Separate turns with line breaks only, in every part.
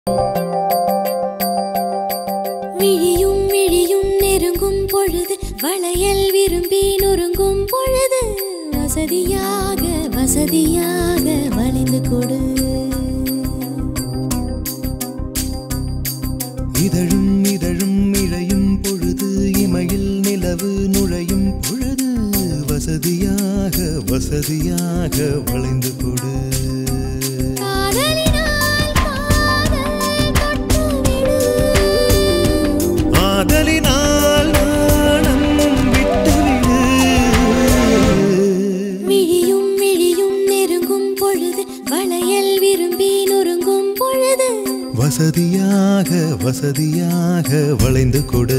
விழியும் விழியும் நெருங்கும் பொழுது வளையல் விரும்பி நொறுங்கும் பொழுது வசதியாக வசதியாக வளைந்து கொடு
இதழும் இதழும் இழையும் பொழுது இமையில் நிலவு நுழையும் பொழுது வசதியாக வசதியாக வளைந்து கொடு
காதலினால் காதல் தொட்டுவிடு.
ஆதலினால் நாணம் விட்டுவிடு
விழியும் விழியும் நெருங்கும் பொழுது வளையல் விரும்பி நொறுங்கும் பொழுது
வசதியாக வசதியாக வளைந்து கொடு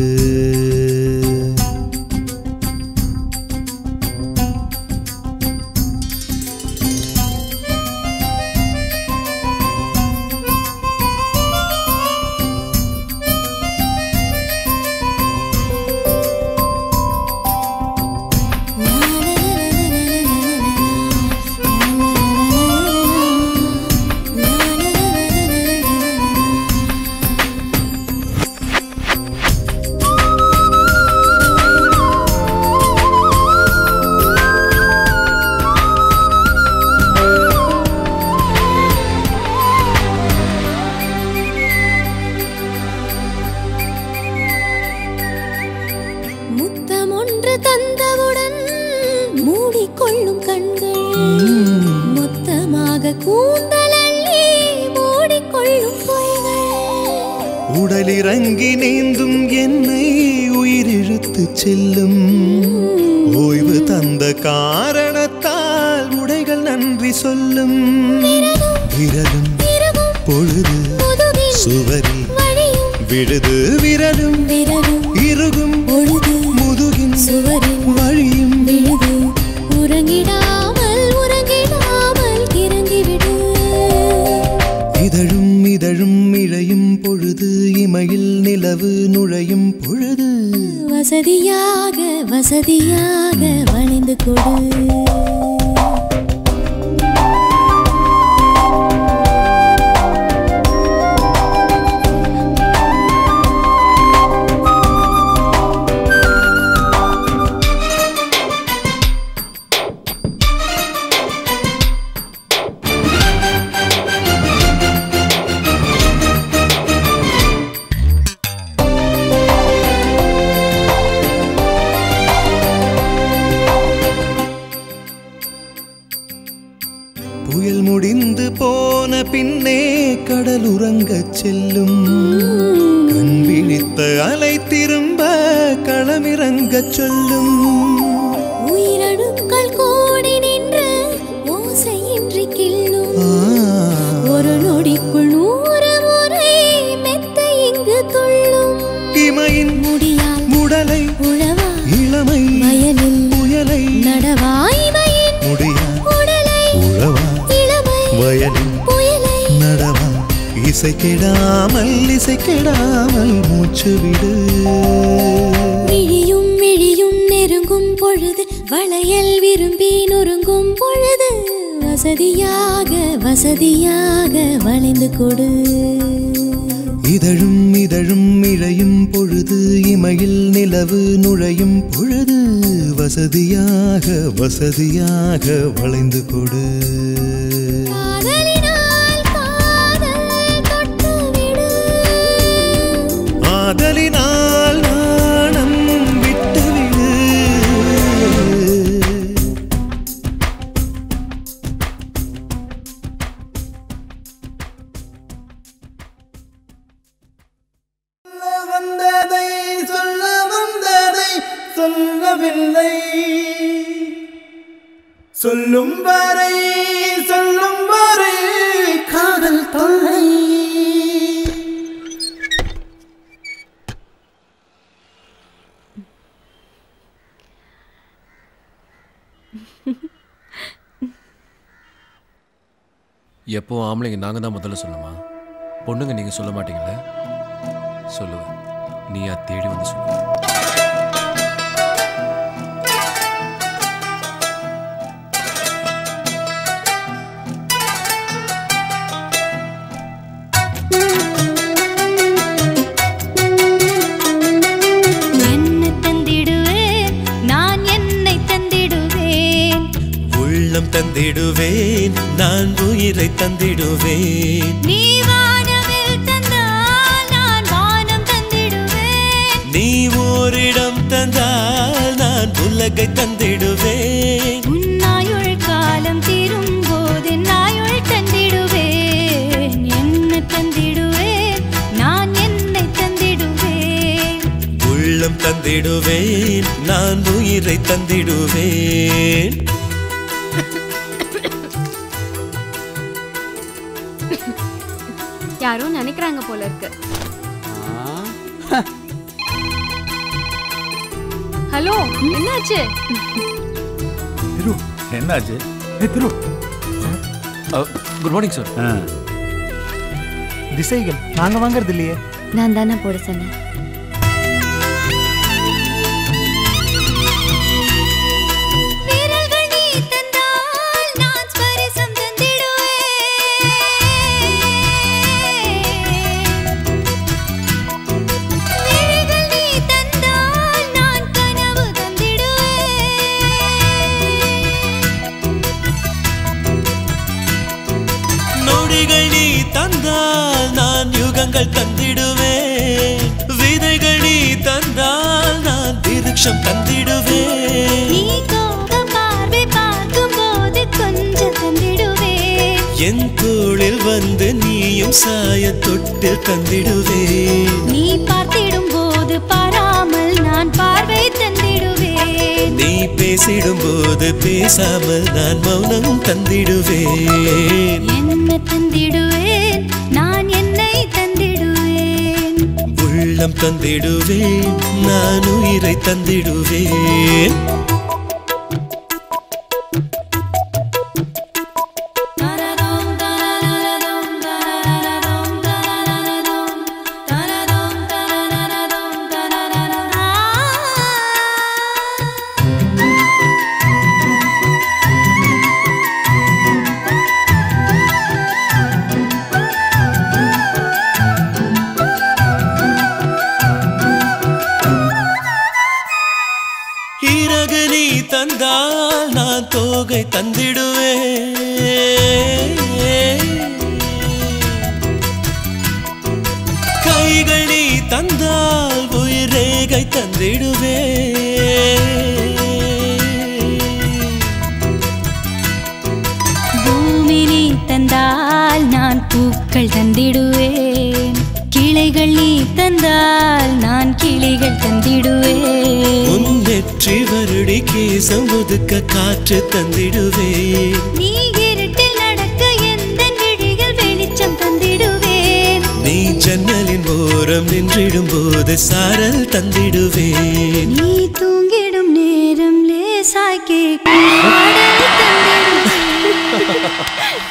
முத்தம் ஒன்று தந்தவுடன் மூடிக்கொள்ளும் கண்கள் மொத்தமாக கூந்தல் அள்ளி மூடிக்கொள்ளும் பொய்கள்
உடலிறங்கி நீந்தும் என்னை உயிரிழுத்து செல்லும் ஓய்வு தந்த காரணத்தால் உடைகள் நன்றி சொல்லும் விரலும்
விரவும்
பொழுது
முதுகில்
சுவரில்
வழியும்
விழுது விரலும்
விரவும்
இறுகும்
பொழுது
முதுகின்
சுவரில்
வழியும்
விழுது உறங்கிடாமல் உறங்கிடாமல் கிறங்கிவிடு
இதழும் இதழும் இழையும் பொழுது இமையில் நிலவு நுழையும் பொழுது
வசதியாக வசதியாக வளைந்து கொடு
புயல் முடிந்து போன பின்னே கடல் உறங்கச் செல்லும் கண் விழித்த அலை திரும்ப களமிறங்கச் சொல்லும்
உயிரணுக்கள் கோடி நின்று ஓசையின்றி கிள்ளும்
ஆ,
ஒரு நொடிக்குள் நூறு முறை மெத்த இங்கு துள்ளும்
இமையின்
முடியால்
முடலை
உழவா
இளமை
வயலில்
புயலை
நடவாய்மையின்
முடியா
உடலை
உழவா
இளமை
வயலின்
புயலை
நடவா இசை கெடாமல் இசை கெடாமல் மூச்சு விடு
விழியும் விழியும் நெருங்கும் பொழுது வளையல் விரும்பி நொறுங்கும் பொழுது வசதியாக வசதியாக வளைந்து கொடு
இதழும் இதழும் இழையும் பொழுது இமையில் நிலவு நுழையும் பொழுது வசதியாக வசதியாக வளைந்து கொடு
காதலினால் காதல் தொட்டுவிடு.
ஆதலினால் நாணம் விட்டுவிடு
சொல்ல வந்ததை சொல்ல வந்ததை சொல்லவில்லை சொல்லும் வரை சொல்லும் வரை காதல் தொல்லை
எப்போ ஆம்பளைங்க நாங்கள் தான் முதல்ல சொல்லணுமா பொண்ணுங்க நீங்கள் சொல்ல மாட்டீங்களே சொல்லுவேன் நீயா தேடி வந்து சொல்லுவேன்
ஆ
தந்திடுவேன் நான் உயிரை தந்திடுவேன்
நீ வானவில் தந்தால் நான் வானம் தந்திடுவேன்
நீ ஓரிடம் தந்தால் நான் உலகை தந்திடுவேன்
உன்னாயுள் காலம் தீரும் போது நாயுள் தந்திடுவேன் என்ன தந்திடுவேன் நான் என்னை தந்திடுவேன்
உள்ளம் தந்திடுவேன் நான் உயிரை தந்திடுவேன்
யாரோ நினைக்கிறாங்க போல இருக்கு ஹலோ என்னாச்சு
திரு என்னாச்சு ஏ திரு
குட் மார்னிங் சார்
ஆ. திசைகள் நாங்க வாங்குறது இல்லையே
நான் தானே போட சொன்னேன்
விரல்கள் நீ தந்தால் நான் ஸ்பரிசம் தந்திடுவேன் விழிகள் நீ தந்தால் நான் கனவு தந்திடுவேன்
நொடிகள் நீ தந்தால் நான் யுகங்கள் தந்திடுவேன் விதைகள் நீ தந்தால் நான் விருட்சம் தந்திடுவேன்
நீ கோப பார்வை பார்க்கும்போது கொஞ்சம் தந்திடுவேன்
என் தோளில் வந்து நீயும் சாய தொட்டு தந்திடுவேன்
நீ பார்த்திடும் போது பாராமல் நான் பார்வை தந்திடுவேன்
நீ பேசிடும்போது பேசாமல் நான் மௌனம் தந்திடுவேன்
என்ன தந்திடுவேன் நான் என்னை தந்திடுவேன்
உள்ளம் தந்திடுவேன் நான் உயிரை தந்திடுவேன் இறகு நீ தந்தால் நான் தோகை தந்திடுவேன் கைகள் நீ தந்தால் உயிரேகை தந்திடுவேன்
பூமி நீ தந்தால் நான் பூக்கள் தந்திடுவேன் கிளைகள் நீ தந்தால் நான் கிளிகள் தந்திடுவேன்
உன் நெற்றி வருடி கேசம் ஒதுக்க காற்று தந்திடுவேன்
நீ இருட்டில் நடக்க எந்த விழிகள் வெளிச்சம் தந்திடுவேன்
நீ ஜன்னலின் ஓரம் நின்றிடும் போது சாரல் தந்திடுவேன்
நீ தூங்கிடும் நேரம் லேசாய் கேட்கும் பாடல் தந்திடுவேன்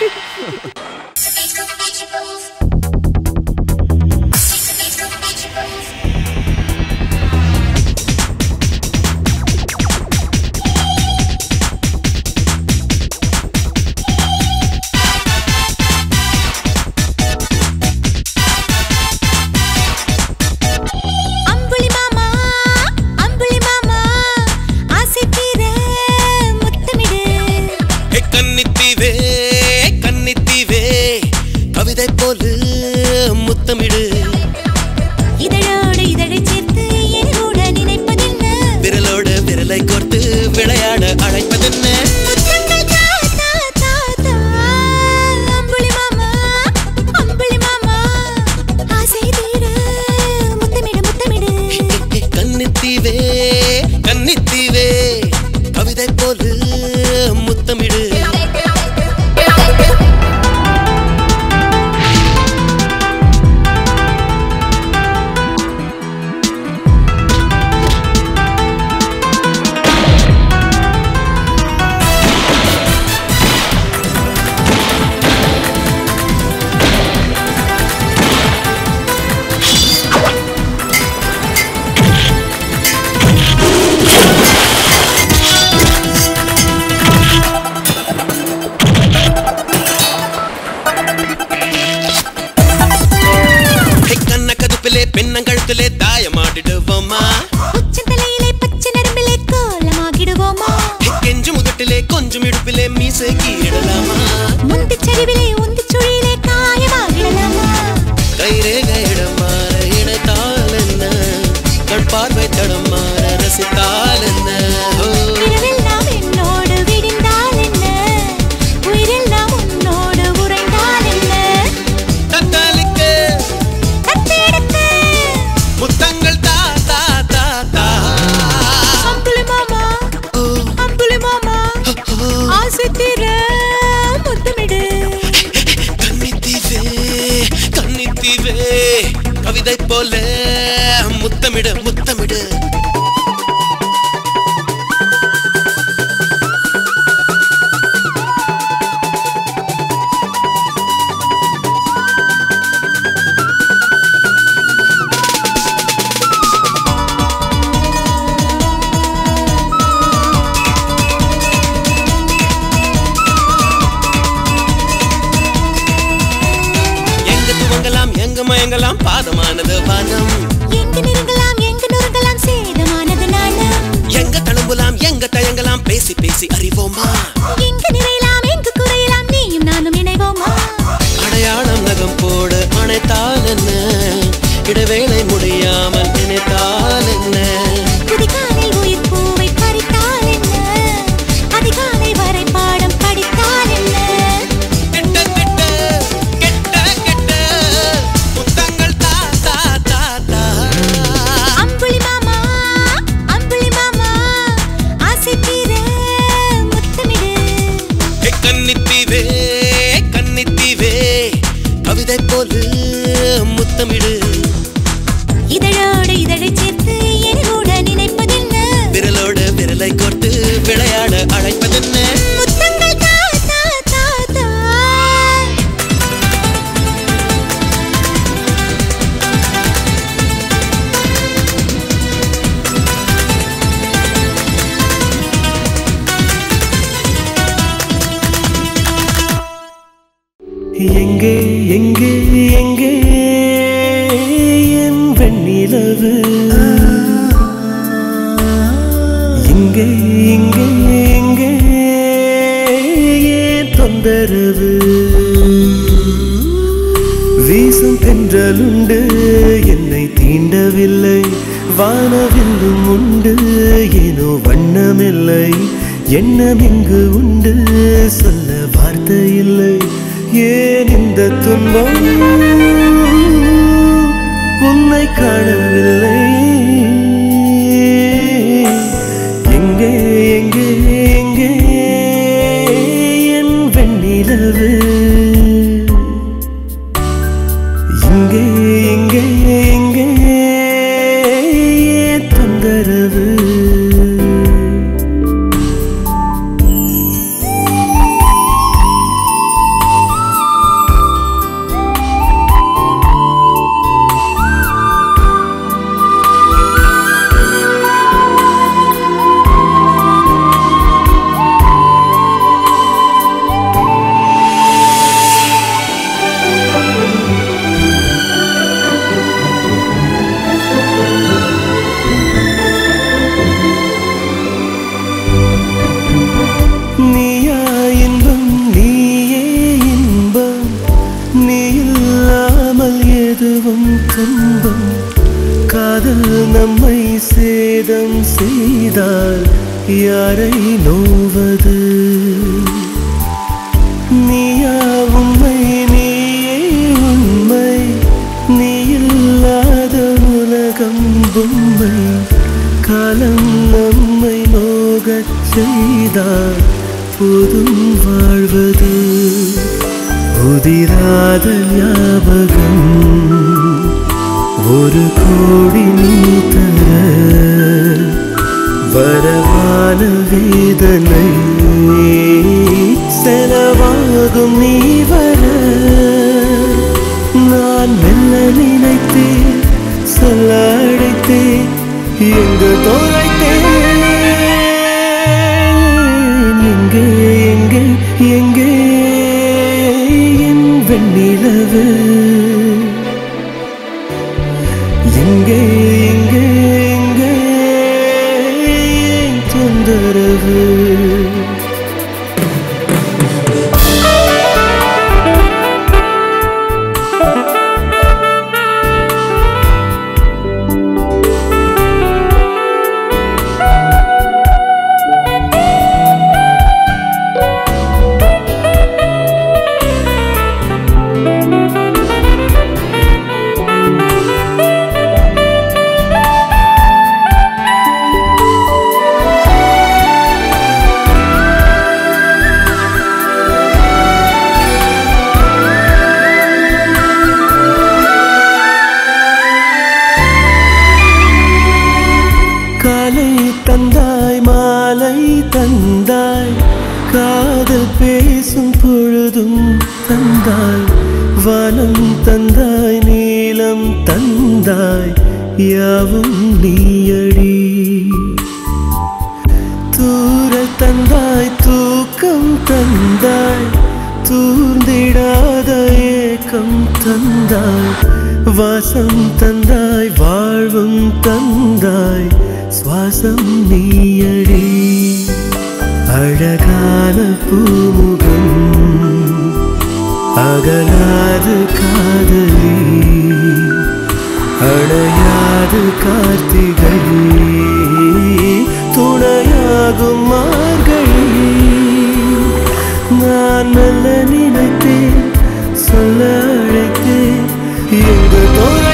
அம்புலி மாமா அம்புலி மாமா ஆசை தீர முத்தமிடு
ஏ கன்னித்தீவே கன்னித்தீவே கவிதை போல முத்தமிடு
இதழோடு இதழை சேர்த்து என் கூட நினைப்பதென்ன
விரலோடு விரலை கோர்த்து விளையாட அழைப்பதென்ன
முத்தங்கள் தா, தா, தா, தா. அம்புலி மாமா அம்புலி மாமா ஆசை தீர முத்தமிடு முத்தமிடு
ஏ கன்னித்தீவே கன்னித்தீவே கவிதை போல முத்தமிடு ஏ கண்ண கதுப்பிலே பெண்ணங்கழுத்திலே தாயமாடிடுவோமா
உச்சந்தலையிலே பச்சை நரம்பிலே கோலமாகிடுவோமா
ஏ கெஞ்சு முகட்டிலே கொஞ்சம் இடுப்பிலே மீச
கசக்கிடலாமா
முந்திச் சரிவிலே உந்திச் சுழியிலே காயமாகிடலாமா
கைரேக இடம் மாற இணைத்தால் என்ன கண் பார்வை தடம் மாற ரசித்தால் என்ன ஓ,
இரவெல்லாம் என்னோடு விடிந்தால் என்ன உயிரெல்லாம் உன்னோடு உறைந்தால் என்ன
தத்தாளிக்க
தத்தெடுத்து
முத்தங்கள் தா தா தா தா
அம்புலி மாமா
ஓ,
அம்புலி மாமா
ஓ,
ஆசை தீர முத்தமிடு
கன்னித்தீவே கன்னித்தீவே கவிதை போல முத்தமிடு முத்தமிடு எங்க துவங்கலாம் எங்க மயங்கலாம் பாதமானது வானம்
எங்கு நெருங்கலாம் எங்கு நொறுங்கலாம் சேதமானது நாணம்
எங்க தழும்பலாம் எங்க தயங்கலாம் பேசி பேசி அறிவோமா
எங்கு நிறையலாம் எங்கு குறையலாம் நீயும் நானும் இணைவோமா
அடையாளம் நகம் போடு அணைத்தால் என்ன இடைவேளை முடியாமல் நினைத்தால் என்ன
புதிகாலை உயிர் பூவை பறித்தால் என்ன அதிகாலை வரை பாடம் படித்தால் என்ன
கெட்ட கெட்ட கெட்ட கெட்ட முத்தங்கள் தா தா தா தா
அம்புலி மாமா அம்புலி மாமா ஆசை தீர முத்தமிடு
ஏ கன்னித்தீவே கன்னித்தீவே கவிதை போல முத்தமிடு
இதழோடு இதழை சேர்த்து என்னோட நினைப்பதென்ன
விரலோடு விரலை கோர்த்து விளையாட அழைப்பதென்ன
முத்தங்கள் தா தா தா தா
எங்கே எங்கே எங்கே என் வெண்ணிலவு இங்கே இங்கே எங்கே ஏன் தொந்தரவு வீசும் தென்றலுண்டு என்னை தீண்டவில்லை வானவில்லும் உண்டு ஏனோ வண்ணமில்லை எண்ணம் இங்கு உண்டு சொல்ல வார்த்தை இல்லை ஏன் இந்த துன்பம் உன்னை காணவில்லை எங்கே எங்கே எங்கே என் வெண்ணிலவு இங்கே இங்கே இங்கே ஏன் தொந்தரவு நீயா இன்பம் நீயே இன்பம் நீ இல்லாமல் எதுவும் துன்பம் காதல் நம்மை சேதம் செய்தால் யாரை நோவது நீயா உண்மை நீயே உண்மை நீ இல்லாத உலகம் பொம்மை காலம் நம்மை நோகச் செய்தால் போதும் வாழ்வது உதிராத ஞாபகம் ஒரு கோடி நீ தர வரவான வேதனை செலவாகும் நீ வர நான் மெல்ல நினைத்தேன் சொல்ல அழைத்தேன் எங்கு தொலைத்தேன் எங்கே எங்கே எங்கே என் வெண்ணிலவு எங்கே எங்கே எங்கே என் தொந்தரவு தந்தாய் வானம் தந்தாய் நீலம் தந்தாய் யாவும் நீயடி தூரல் தந்தாய் தூக்கம் தந்தாய் தூர்ந்திடாத ஏக்கம் தந்தாய் வாசம் தந்தாய் வாழ்வும் தந்தாய் சுவாசம் நீயடி அழகான பூமுகம் அகலாது காதலி அணையாது கார்த்திகை துணையாகும் மார்கழி நான் நல்ல நினைத்தேன் சொல்ல அழைத்தேன் எங்கு தோற